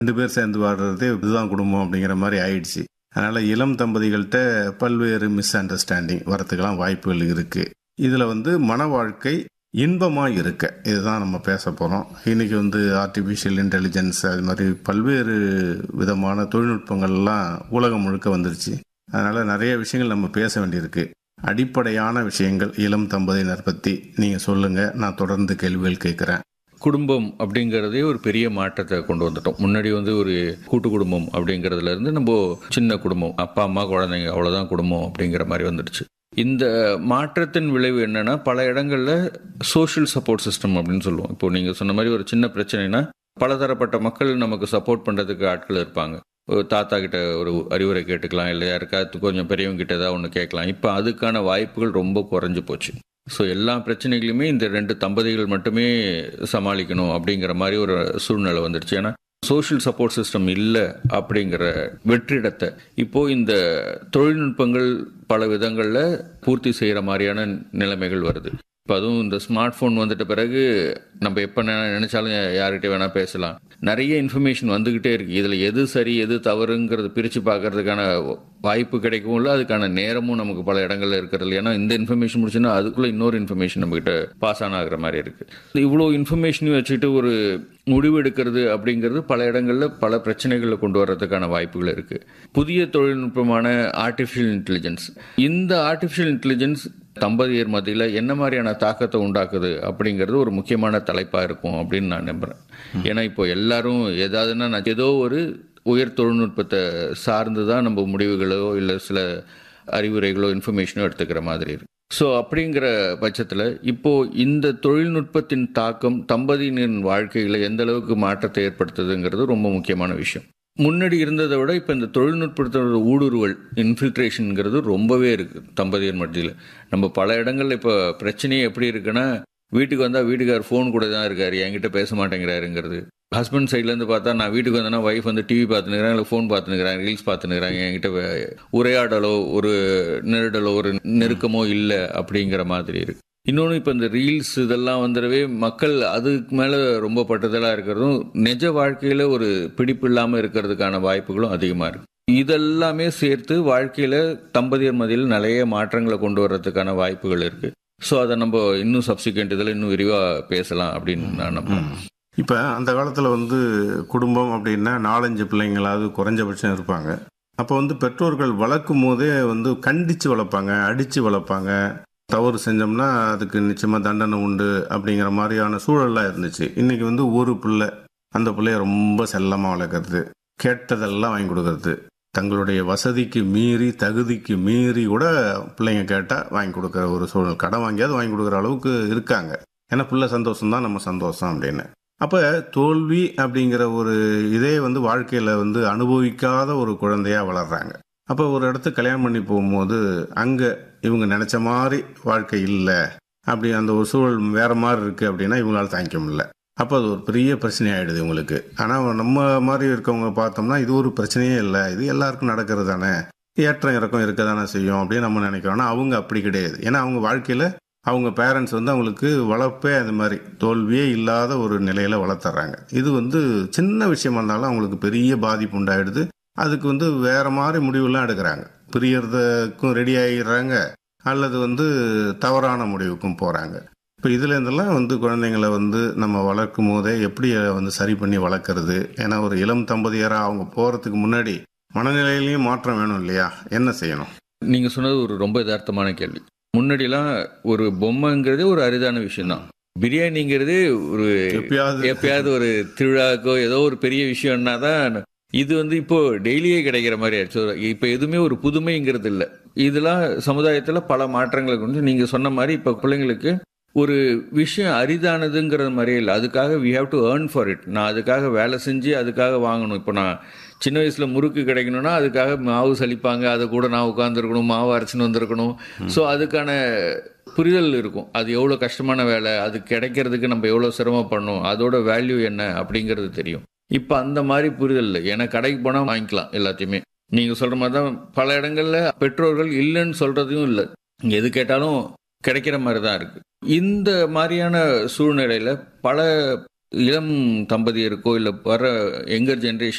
ரெண்டு பேர் சேர்ந்து வாழ்றதே இதுதான் குடும்பம் அப்படிங்கிற மாதிரி ஆயிடுச்சு அதனால இளம் தம்பதிகள்கிட்ட பல்வேறு மிஸ் அண்டர்ஸ்டாண்டிங் வரத்துக்கெல்லாம் வாய்ப்புகள் இருக்கு இதுல வந்து மன வாழ்க்கை இன்பமா இருக்க இதுதான் நம்ம பேச போறோம் இன்னைக்கு வந்து ஆர்டிஃபிஷியல் இன்டெலிஜென்ஸ் அது மாதிரி பல்வேறு விதமான தொழில்நுட்பங்கள்லாம் உலகம் முழுக்க வந்துருச்சு அதனால நிறைய விஷயங்கள் நம்ம பேச வேண்டியிருக்கு அடிப்படையான விஷயங்கள் இளம் தம்பதியினர் பத்தி நீங்க சொல்லுங்க நான் தொடர்ந்து கேள்விகள் கேட்கிறேன் குடும்பம் அப்படிங்கிறதே ஒரு பெரிய மாற்றத்தை கொண்டு வந்துட்டோம் முன்னாடி வந்து ஒரு கூட்டு குடும்பம் அப்படிங்கிறதுல இருந்து நம்ம சின்ன குடும்பம் அப்பா அம்மா குழந்தைங்க அவ்வளோதான் குடும்பம் அப்படிங்கிற மாதிரி வந்துடுச்சு இந்த மாற்றத்தின் விளைவு என்னன்னா பல இடங்கள்ல சோஷியல் சப்போர்ட் சிஸ்டம் அப்படின்னு சொல்லுவோம் இப்போ நீங்க சொன்ன மாதிரி ஒரு சின்ன பிரச்சனைனா பலதரப்பட்ட மக்கள் நமக்கு சப்போர்ட் பண்றதுக்கு ஆட்கள் இருப்பாங்க ஒரு தாத்தா கிட்ட ஒரு அறிவுரை கேட்டுக்கலாம் இல்லை யாருக்காவது கொஞ்சம் பெரியவங்க கிட்ட ஏதாவது ஒன்று கேட்கலாம் இப்போ அதுக்கான வாய்ப்புகள் ரொம்ப குறைஞ்சு போச்சு ஸோ எல்லா பிரச்சனைகளுமே இந்த ரெண்டு தம்பதிகள் மட்டுமே சமாளிக்கணும் அப்படிங்கிற மாதிரி ஒரு சூழ்நிலை வந்துடுச்சு ஏன்னா சோஷியல் சப்போர்ட் சிஸ்டம் இல்லை அப்படிங்கிற வெற்றிடத்தை இப்போ இந்த தொழில்நுட்பங்கள் பல விதங்களில் பூர்த்தி செய்கிற மாதிரியான நிலைமைகள் வருது இப்போ அதுவும் இந்த ஸ்மார்ட் ஃபோன் வந்துட்ட பிறகு நம்ம எப்போ நினைச்சாலும் யார்கிட்ட வேணால் பேசலாம் நிறைய இன்ஃபர்மேஷன் வந்துக்கிட்டே இருக்கு இதில் எது சரி எது தவறுங்கிறது பிரித்து பார்க்கறதுக்கான வாய்ப்பு கிடைக்கவும் இல்லை அதுக்கான நேரமும் நமக்கு பல இடங்கள்ல இருக்கிறது ஏன்னா இந்த இன்ஃபர்மேஷன் முடிச்சுன்னா அதுக்குள்ளே இன்னொரு இன்ஃபர்மேஷன் நம்மகிட்ட பாஸ் ஆன் ஆகிற மாதிரி இருக்கு இவ்வளோ இன்ஃபர்மேஷனையும் வச்சுட்டு ஒரு முடிவு எடுக்கிறது அப்படிங்கிறது பல இடங்களில் பல பிரச்சனைகளை கொண்டு வர்றதுக்கான வாய்ப்புகள் இருக்கு புதிய தொழில்நுட்பமான ஆர்டிஃபிஷியல் இன்டெலிஜென்ஸ் இந்த ஆர்டிஃபிஷியல் இன்டெலிஜென்ஸ் தம்பதியர் மத்தியில் என்ன மாதிரியான தாக்கத்தை உண்டாக்குது அப்படிங்கிறது ஒரு முக்கியமான தலைப்பாக இருக்கும் அப்படின்னு நான் நம்புகிறேன் ஏன்னா இப்போ எல்லாரும் ஏதாவதுன்னா நான் ஏதோ ஒரு உயர் தொழில்நுட்பத்தை சார்ந்து தான் நம்ம முடிவுகளோ இல்லை சில அறிவுரைகளோ இன்ஃபர்மேஷனோ எடுத்துக்கிற மாதிரி இருக்கு ஸோ அப்படிங்கிற பட்சத்தில் இப்போ இந்த தொழில்நுட்பத்தின் தாக்கம் தம்பதியினின் வாழ்க்கையில் எந்த அளவுக்கு மாற்றத்தை ஏற்படுத்துதுங்கிறது ரொம்ப முக்கியமான விஷயம் முன்னாடி இருந்ததை விட இப்போ இந்த தொழில்நுட்பத்தோட ஊடுருவல் இன்ஃபில்ட்ரேஷனுங்கிறது ரொம்பவே இருக்குது தம்பதியர் மத்தியில் நம்ம பல இடங்கள்ல இப்போ பிரச்சனையே எப்படி இருக்குன்னா வீட்டுக்கு வந்தால் வீட்டுக்கார் ஃபோன் கூட தான் இருக்காரு என்கிட்ட பேச மாட்டேங்கிறாருங்கிறது ஹஸ்பண்ட் சைட்லேருந்து பார்த்தா நான் வீட்டுக்கு வந்தேன்னா ஒய்ஃப் வந்து டிவி பார்த்துனுக்குறாங்க இல்லை ஃபோன் பார்த்துனுக்குறாங்க ரீல்ஸ் பார்த்துனுக்குறாங்க என்கிட்ட உரையாடலோ ஒரு நெருடலோ ஒரு நெருக்கமோ இல்லை அப்படிங்கிற மாதிரி இருக்கு இன்னொன்று இப்போ இந்த ரீல்ஸ் இதெல்லாம் வந்துடவே மக்கள் அதுக்கு மேலே ரொம்ப பட்டுதலாக இருக்கிறதும் நிஜ வாழ்க்கையில் ஒரு பிடிப்பு இல்லாமல் இருக்கிறதுக்கான வாய்ப்புகளும் அதிகமாக இருக்கு இதெல்லாமே சேர்த்து வாழ்க்கையில் தம்பதியர் மதியில் நிறைய மாற்றங்களை கொண்டு வர்றதுக்கான வாய்ப்புகள் இருக்கு ஸோ அதை நம்ம இன்னும் சப்சிக்வெண்ட் இதில் இன்னும் விரிவாக பேசலாம் அப்படின்னு நான் நம்புறேன் இப்போ அந்த காலத்தில் வந்து குடும்பம் அப்படின்னா நாலஞ்சு பிள்ளைங்களாவது குறைஞ்சபட்சம் இருப்பாங்க அப்போ வந்து பெற்றோர்கள் வளர்க்கும் போதே வந்து கண்டித்து வளர்ப்பாங்க அடித்து வளர்ப்பாங்க தவறு செஞ்சோம்னா அதுக்கு நிச்சயமாக தண்டனை உண்டு அப்படிங்கிற மாதிரியான சூழல்லாம் இருந்துச்சு இன்னைக்கு வந்து ஒரு பிள்ளை அந்த பிள்ளைய ரொம்ப செல்லமாக வளர்க்குறது கேட்டதெல்லாம் வாங்கி கொடுக்கறது தங்களுடைய வசதிக்கு மீறி தகுதிக்கு மீறி கூட பிள்ளைங்க கேட்டால் வாங்கி கொடுக்குற ஒரு சூழல் கடன் வாங்கியாவது வாங்கி கொடுக்குற அளவுக்கு இருக்காங்க ஏன்னா பிள்ளை சந்தோஷம் தான் நம்ம சந்தோஷம் அப்படின்னு அப்போ தோல்வி அப்படிங்கிற ஒரு இதே வந்து வாழ்க்கையில் வந்து அனுபவிக்காத ஒரு குழந்தையாக வளர்றாங்க அப்போ ஒரு இடத்துக்கு கல்யாணம் பண்ணி போகும்போது அங்கே இவங்க நினச்ச மாதிரி வாழ்க்கை இல்லை அப்படி அந்த ஒரு சூழல் வேற மாதிரி இருக்குது அப்படின்னா இவங்களால தாங்கிக்க முடியல அப்போ அது ஒரு பெரிய பிரச்சனை ஆகிடுது இவங்களுக்கு ஆனால் நம்ம மாதிரி இருக்கவங்க பார்த்தோம்னா இது ஒரு பிரச்சனையே இல்லை இது எல்லாருக்கும் நடக்கிறது தானே ஏற்றம் இறக்கம் இருக்க தானே செய்யும் அப்படின்னு நம்ம நினைக்கிறோம் ஆனால் அவங்க அப்படி கிடையாது ஏன்னா அவங்க வாழ்க்கையில் அவங்க பேரண்ட்ஸ் வந்து அவங்களுக்கு வளர்ப்பே அந்த மாதிரி தோல்வியே இல்லாத ஒரு நிலையில வளர்த்துறாங்க இது வந்து சின்ன விஷயமா இருந்தாலும் அவங்களுக்கு பெரிய பாதிப்பு உண்டாயிடுது அதுக்கு வந்து வேற மாதிரி முடிவுலாம் எடுக்கிறாங்க பிரியறதுக்கும் ரெடி ஆகிடுறாங்க அல்லது வந்து தவறான முடிவுக்கும் போறாங்க இப்போ இதுல இருந்தெல்லாம் வந்து குழந்தைங்களை வந்து நம்ம வளர்க்கும் போதே எப்படி வந்து சரி பண்ணி வளர்க்கறது ஏன்னா ஒரு இளம் தம்பதியராக அவங்க போறதுக்கு முன்னாடி மனநிலையிலையும் மாற்றம் வேணும் இல்லையா என்ன செய்யணும் நீங்க சொன்னது ஒரு ரொம்ப யதார்த்தமான கேள்வி முன்னாடிலாம் ஒரு பொம்மைங்கிறதே ஒரு அரிதான விஷயம்தான் பிரியாணிங்கிறது ஒரு எப்பயாவது எப்பயாவது ஒரு திருவிழாக்கோ ஏதோ ஒரு பெரிய விஷயம்னா தான் இது வந்து இப்போ டெய்லியே கிடைக்கிற மாதிரி ஆயிடுச்சு இப்போ எதுவுமே ஒரு புதுமைங்கிறது இல்லை இதெல்லாம் சமுதாயத்தில் பல மாற்றங்களை கொண்டு நீங்க சொன்ன மாதிரி இப்போ பிள்ளைங்களுக்கு ஒரு விஷயம் அரிதானதுங்கிறது மாதிரியே இல்லை அதுக்காக we have to earn for it நான் அதுக்காக வேலை செஞ்சு அதுக்காக வாங்கணும் இப்போ நான் சின்ன வயசுல முறுக்கு கிடைக்கணும்னா அதுக்காக மாவு சலிப்பாங்க அதை கூட நான் உட்காந்துருக்கணும் மாவு அரைச்சின்னு வந்திருக்கணும் ஸோ அதுக்கான புரிதல் இருக்கும் அது எவ்வளோ கஷ்டமான வேலை அது கிடைக்கிறதுக்கு நம்ம எவ்வளோ சிரமப்படணும் அதோட வேல்யூ என்ன அப்படிங்கிறது தெரியும் இப்போ அந்த மாதிரி புரிதல் இல்லை ஏன்னா கடைக்கு போனால் வாங்கிக்கலாம் எல்லாத்தையுமே நீங்கள் சொல்கிற மாதிரி தான் பல இடங்களில் பெற்றோர்கள் இல்லைன்னு சொல்கிறதையும் இல்லை எது கேட்டாலும் கிடைக்கிற மாதிரி தான் இருக்குது இந்த மாதிரியான சூழ்நிலையில் பல இளம் தம்பதியருக்கோ இல்லை வர யங்கர் ஜென்ரேஷன்